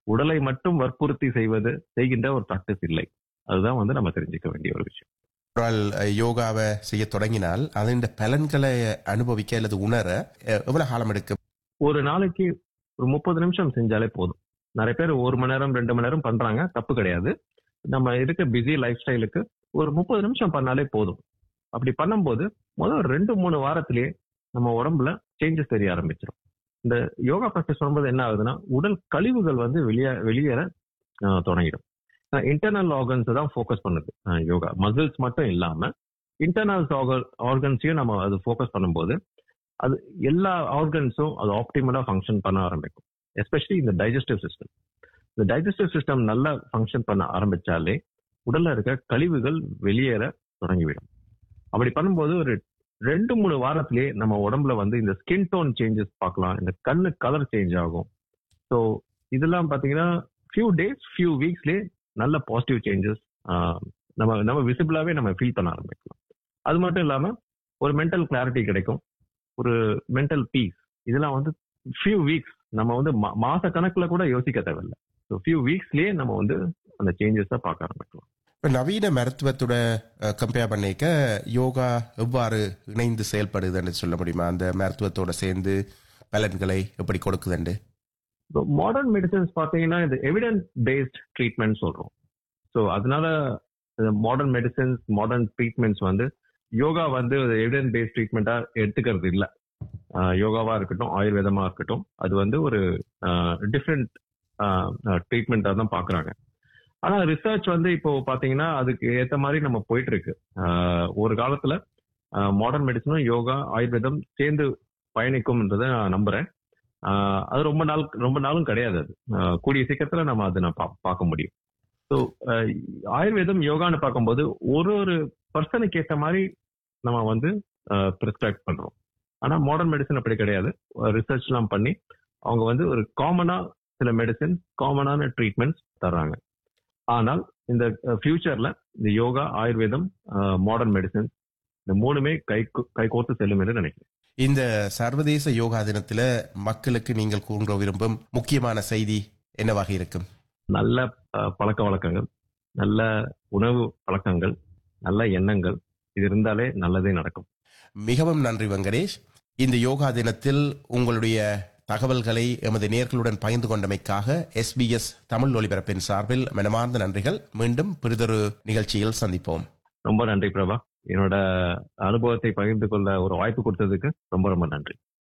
உடலை மட்டும் வற்புறுத்தி செய்வது செய்கின்ற ஒரு ப்ராக்டிஸ் இல்லை அதுதான் வந்து நம்ம தெரிஞ்சுக்க வேண்டிய ஒரு விஷயம் ஒரு ஆள் அஹ், யோகாவை செய்ய தொடங்கினால் அதன் பலன்களை அனுபவிக்க அல்லது உணர அஹ், எவ்வளவு காலம் எடுக்கும் ஒரு நாளைக்கு ஒரு முப்பது நிமிஷம் செஞ்சாலே போதும் நிறைய பேர் ஒரு மணி நேரம் ரெண்டு மணி நேரம் பண்றாங்க தப்பு கிடையாது நம்ம இருக்க பிஸி லைஃப் ஸ்டைலுக்கு ஒரு முப்பது நிமிஷம் பண்ணாலே போதும் அப்படி பண்ணும்போது முதல் ஒரு ரெண்டு மூணு வாரத்திலேயே நம்ம உடம்புல சேஞ்சஸ் தெரிய ஆரம்பிச்சிடும் இந்த யோகா ப்ராக்டிஸ் பண்ணும்போது என்ன ஆகுதுன்னா உடல் கழிவுகள் வந்து வெளியே வெளியேற ஆஹ், தொடங்கிடும் இன்டர்னல் ஆர்கன்ஸ் தான் ஃபோக்கஸ் பண்ணுது ஆஹ், யோகா மசில்ஸ் மட்டும் இல்லாம இன்டர்னல் ஆர்கன்ஸையும் நம்ம அது ஃபோக்கஸ் பண்ணும்போது அது எல்லா ஆர்கன்ஸும் அது ஆப்டிமலா ஃபங்க்ஷன் பண்ண ஆரம்பிக்கும் எஸ்பெஷலி இந்த டைஜஸ்டிவ் சிஸ்டம் இந்த டைஜஸ்டிவ் சிஸ்டம் நல்லா ஃபங்க்ஷன் பண்ண ஆரம்பிச்சாலே உடல்ல இருக்க கழிவுகள் வெளியேற தொடங்கிவிடும் அப்படி பண்ணும்போது ஒரு ரெண்டு மூணு வாரத்திலேயே நம்ம உடம்புல வந்து இந்த ஸ்கின் டோன் சேஞ்சஸ் பார்க்கலாம் இந்த கண்ணு கலர் சேஞ்ச் ஆகும் ஸோ இதெல்லாம் பார்த்தீங்கன்னா ஃபியூ டேஸ் ஃபியூ வீக்ஸ்லேயே நல்ல பாசிட்டிவ் சேஞ்சஸ் நம்ம நம்ம விசிபிளாவே நம்ம ஃபீல் பண்ண ஆரம்பிக்கலாம் அது மட்டும் இல்லாம ஒரு மென்டல் கிளாரிட்டி கிடைக்கும் ஒரு மென்டல் பீஸ் இதெல்லாம் வந்து ஃபியூ வீக்ஸ் நம்ம வந்து மா- மாச கணக்குல கூட யோசிக்க தேவையில்ல ஸோ ஃபியூ வீக்ஸ்லயே நம்ம வந்து அந்த சேஞ்சஸை பார்க்க ஆரம்பிக்கலாம் இப்ப நவீன மருத்துவத்தோட கம்பேர் பண்ணிக்க யோகா எவ்வாறு இணைந்து செயல்படுதுன்னு சொல்ல முடியுமா அந்த மருத்துவத்தோட சேர்ந்து பலன்களை எப்படி கொடுக்குதுண்டு இப்போ மாடர்ன் மெடிசன்ஸ் பார்த்தீங்கன்னா இது எவிடன்ஸ் பேஸ்ட் ட்ரீட்மெண்ட் சொல்றோம் ஸோ அதனால மாடர்ன் மெடிசன்ஸ் மாடர்ன் ட்ரீட்மெண்ட்ஸ் வந்து யோகா வந்து எவிடன்ஸ் பேஸ்ட் ட்ரீட்மெண்ட்டா எடுத்துக்கிறது இல்லை யோகாவா இருக்கட்டும் ஆயுர்வேதமா இருக்கட்டும் அது வந்து ஒரு டிஃப்ரெண்ட் ட்ரீட்மெண்ட்டா தான் பாக்குறாங்க ஆனா ரிசர்ச் வந்து இப்போ பாத்தீங்கன்னா அதுக்கு ஏத்த மாதிரி நம்ம போயிட்டு இருக்கு ஆஹ் ஒரு காலத்துல மாடர்ன் மெடிசனும் யோகா ஆயுர்வேதம் சேர்ந்து பயணிக்கும்ன்றதை நான் நம்புறேன் ஆஹ் அது ரொம்ப நாள் ரொம்ப நாளும் கிடையாது அது ஆஹ் கூடிய சீக்கிரத்துல நம்ம அதை நான் பா- பார்க்க முடியும் ஸோ ஆயுர்வேதம் யோகான்னு பார்க்கும்போது ஒரு ஒரு பர்சனுக்கு ஏற்ற மாதிரி நம்ம வந்து ப்ரிஸ்கிரைப் பண்றோம் ஆனா மாடர்ன் மெடிசன் அப்படி கிடையாது ரிசர்ச் எல்லாம் பண்ணி அவங்க வந்து ஒரு காமனா சில மெடிசன் காமனான ட்ரீட்மெண்ட்ஸ் தர்றாங்க ஆனால் இந்த ஃபியூச்சர்ல இந்த யோகா ஆயுர்வேதம் மாடர்ன் மெடிசன் இந்த மூணுமே கை கை கோர்த்து செல்லும் என்று நினைக்கிறேன் இந்த சர்வதேச யோகா தினத்துல மக்களுக்கு நீங்கள் கூற விரும்பும் முக்கியமான செய்தி என்னவாக இருக்கும் நல்ல அஹ், பழக்க வழக்கங்கள் நல்ல உணவு பழக்கங்கள் நல்ல எண்ணங்கள் இது இருந்தாலே நல்லதே நடக்கும் மிகவும் நன்றி வெங்கடேஷ் இந்த யோகா தினத்தில் உங்களுடைய தகவல்களை எமது நேர்களுடன் பகிர்ந்து கொண்டமைக்காக எஸ்பிஎஸ் தமிழ் ஒலிபரப்பின் சார்பில் மனமார்ந்த நன்றிகள் மீண்டும் பிறிதொரு நிகழ்ச்சியில் சந்திப்போம் ரொம்ப நன்றி பிரபா என்னோட அனுபவத்தை பகிர்ந்து கொள்ள ஒரு வாய்ப்பு கொடுத்ததுக்கு ரொம்ப ரொம்ப நன்றி